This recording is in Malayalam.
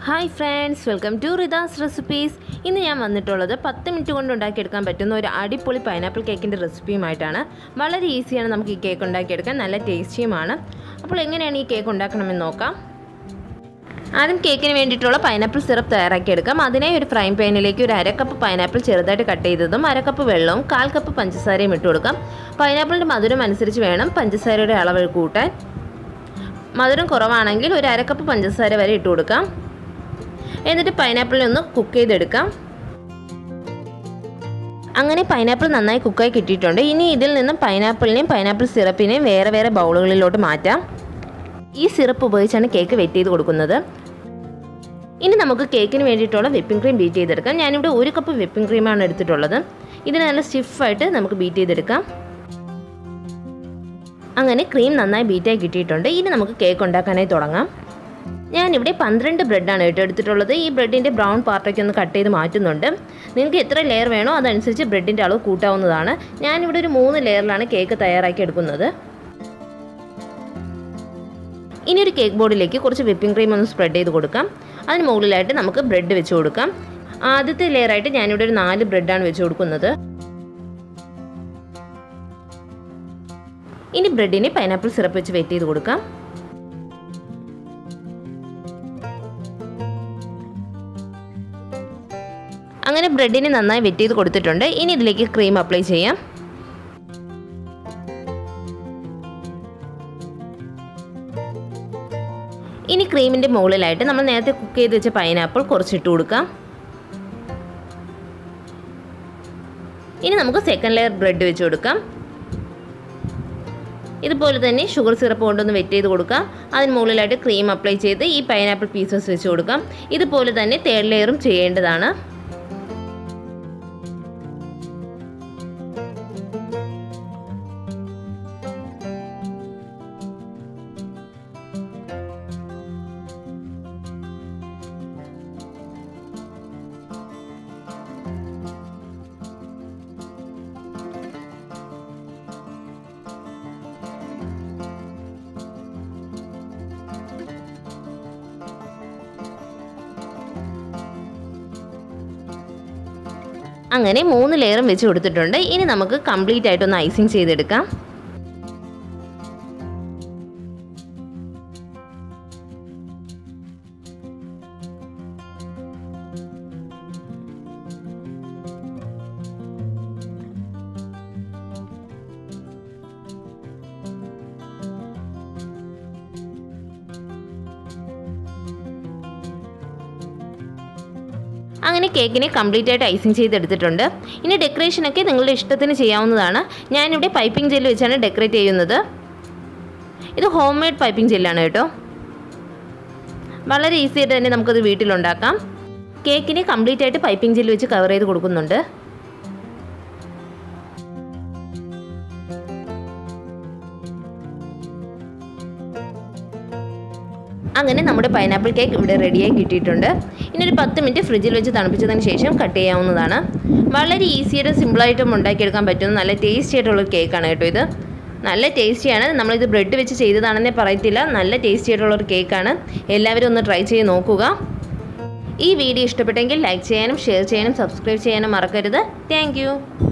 hi friends welcome to Rida's recipes ഇന്ന് ഞാൻ വന്നിട്ടുള്ളത് പത്ത് മിനിറ്റ് കൊണ്ട് ഉണ്ടാക്കിയെടുക്കാൻ പറ്റുന്ന ഒരു അടിപൊളി പൈനാപ്പിൾ കേക്കിൻ്റെ റെസിപ്പിയുമായിട്ടാണ് വളരെ ഈസിയാണ് നമുക്ക് ഈ കേക്ക് ഉണ്ടാക്കിയെടുക്കാൻ നല്ല ടേസ്റ്റിയുമാണ് അപ്പോൾ എങ്ങനെയാണ് ഈ കേക്ക് ഉണ്ടാക്കണമെന്ന് നോക്കാം ആദ്യം കേക്കിന് വേണ്ടിയിട്ടുള്ള പൈനാപ്പിൾ സിറപ്പ് തയ്യാറാക്കിയെടുക്കാം അതിനായി ഒരു ഫ്രൈ പാനിലേക്ക് ഒരു അരക്കപ്പ് പൈനാപ്പിൾ ചെറുതായിട്ട് കട്ട് ചെയ്തതും അരക്കപ്പ് വെള്ളവും കാൽ കപ്പ് പഞ്ചസാരയും ഇട്ട് കൊടുക്കാം പൈനാപ്പിളിൻ്റെ മധുരം അനുസരിച്ച് വേണം പഞ്ചസാരയുടെ അളവ് കൂട്ടാൻ മധുരം കുറവാണെങ്കിൽ ഒരു അരക്കപ്പ് പഞ്ചസാര വരെ ഇട്ട് കൊടുക്കാം എന്നിട്ട് പൈനാപ്പിളിനെ ഒന്ന് കുക്ക് ചെയ്തെടുക്കാം അങ്ങനെ പൈനാപ്പിൾ നന്നായി കുക്കായി കിട്ടിയിട്ടുണ്ട് ഇനി ഇതിൽ നിന്നും പൈനാപ്പിളിനെയും പൈനാപ്പിൾ സിറപ്പിനെയും വേറെ വേറെ ബൗളുകളിലോട്ട് മാറ്റാം ഈ സിറപ്പ് ഉപയോഗിച്ചാണ് കേക്ക് വെറ്റ് ചെയ്ത് കൊടുക്കുന്നത് ഇനി നമുക്ക് കേക്കിന് വേണ്ടിയിട്ടുള്ള വിപ്പിംഗ് ക്രീം ബീറ്റ് ചെയ്തെടുക്കാം ഞാനിവിടെ ഒരു കപ്പ് വിപ്പിംഗ് ക്രീമാണ് എടുത്തിട്ടുള്ളത് ഇതിന് നല്ല സ്റ്റിഫായിട്ട് നമുക്ക് ബീറ്റ് ചെയ്തെടുക്കാം അങ്ങനെ ക്രീം നന്നായി ബീറ്റായി കിട്ടിയിട്ടുണ്ട് ഇനി നമുക്ക് കേക്ക് ഉണ്ടാക്കാനായി തുടങ്ങാം ഞാനിവിടെ പന്ത്രണ്ട് ബ്രെഡാണ് കേട്ടോ എടുത്തിട്ടുള്ളത് ഈ ബ്രെഡിൻ്റെ ബ്രൗൺ പാർട്ടൊക്കെ ഒന്ന് കട്ട് ചെയ്ത് മാറ്റുന്നുണ്ട് നിങ്ങൾക്ക് എത്ര ലെയർ വേണോ അതനുസരിച്ച് ബ്രെഡിൻ്റെ അളവ് കൂട്ടാവുന്നതാണ് ഞാനിവിടെ ഒരു മൂന്ന് ലെയറിലാണ് കേക്ക് തയ്യാറാക്കി എടുക്കുന്നത് ഇനി ഒരു കേക്ക് ബോർഡിലേക്ക് കുറച്ച് വിപ്പിംഗ് ക്രീം ഒന്ന് സ്പ്രെഡ് ചെയ്ത് കൊടുക്കാം അതിന് മുകളിലായിട്ട് നമുക്ക് ബ്രെഡ് വെച്ച് കൊടുക്കാം ആദ്യത്തെ ലെയറായിട്ട് ഞാനിവിടെ ഒരു നാല് ബ്രെഡാണ് വെച്ച് കൊടുക്കുന്നത് ഇനി ബ്രെഡിനെ പൈനാപ്പിൾ സിറപ്പ് വെച്ച് വെറ്റ് ചെയ്ത് കൊടുക്കാം അങ്ങനെ ബ്രെഡിനെ നന്നായി വെറ്റ് ചെയ്ത് കൊടുത്തിട്ടുണ്ട് ഇനി ഇതിലേക്ക് ക്രീം അപ്ലൈ ചെയ്യാം ഇനി ക്രീമിൻ്റെ മുകളിലായിട്ട് നമ്മൾ നേരത്തെ കുക്ക് ചെയ്ത് വെച്ച പൈനാപ്പിൾ കുറച്ചിട്ട് കൊടുക്കാം ഇനി നമുക്ക് സെക്കൻഡ് ലെയർ ബ്രെഡ് വെച്ച് കൊടുക്കാം ഇതുപോലെ തന്നെ ഷുഗർ സിറപ്പ് കൊണ്ടൊന്ന് വെറ്റ് ചെയ്ത് കൊടുക്കാം അതിന് മുകളിലായിട്ട് ക്രീം അപ്ലൈ ചെയ്ത് ഈ പൈനാപ്പിൾ പീസസ് വെച്ച് കൊടുക്കാം ഇതുപോലെ തന്നെ തേർഡ് ലെയറും ചെയ്യേണ്ടതാണ് അങ്ങനെ മൂന്ന് ലെയറും വെച്ച് കൊടുത്തിട്ടുണ്ട് ഇനി നമുക്ക് കംപ്ലീറ്റ് ആയിട്ടൊന്ന് ഐസിങ് ചെയ്തെടുക്കാം അങ്ങനെ കേക്കിനെ കംപ്ലീറ്റ് ആയിട്ട് ഐസിങ് ചെയ്തെടുത്തിട്ടുണ്ട് ഇനി ഡെക്കറേഷനൊക്കെ നിങ്ങളുടെ ഇഷ്ടത്തിന് ചെയ്യാവുന്നതാണ് ഞാനിവിടെ പൈപ്പിംഗ് ജെല്ല് വെച്ചാണ് ഡെക്കറേറ്റ് ചെയ്യുന്നത് ഇത് ഹോം മെയ്ഡ് പൈപ്പിംഗ് ജെല്ലാണ് കേട്ടോ വളരെ ഈസി ആയിട്ട് തന്നെ നമുക്കത് വീട്ടിലുണ്ടാക്കാം കേക്കിനെ കംപ്ലീറ്റ് ആയിട്ട് പൈപ്പിംഗ് ജെല്ല് വെച്ച് കവർ ചെയ്ത് കൊടുക്കുന്നുണ്ട് അങ്ങനെ നമ്മുടെ പൈനാപ്പിൾ കേക്ക് ഇവിടെ റെഡിയായി കിട്ടിയിട്ടുണ്ട് ഇനി ഒരു പത്ത് മിനിറ്റ് ഫ്രിഡ്ജിൽ വെച്ച് തണുപ്പിച്ചതിന് ശേഷം കട്ട് ചെയ്യാവുന്നതാണ് വളരെ ഈസിയായിട്ട് സിമ്പിളായിട്ടും ഉണ്ടാക്കിയെടുക്കാൻ പറ്റുന്ന നല്ല ടേസ്റ്റി ആയിട്ടുള്ള കേക്കാണ് കേട്ടോ ഇത് നല്ല ടേസ്റ്റിയാണ് നമ്മളിത് ബ്രെഡ് വെച്ച് ചെയ്തതാണെന്നേ പറയത്തില്ല നല്ല ടേസ്റ്റി ആയിട്ടുള്ളൊരു കേക്കാണ് എല്ലാവരും ഒന്ന് ട്രൈ ചെയ്ത് നോക്കുക ഈ വീഡിയോ ഇഷ്ടപ്പെട്ടെങ്കിൽ ലൈക്ക് ചെയ്യാനും ഷെയർ ചെയ്യാനും സബ്സ്ക്രൈബ് ചെയ്യാനും മറക്കരുത് താങ്ക്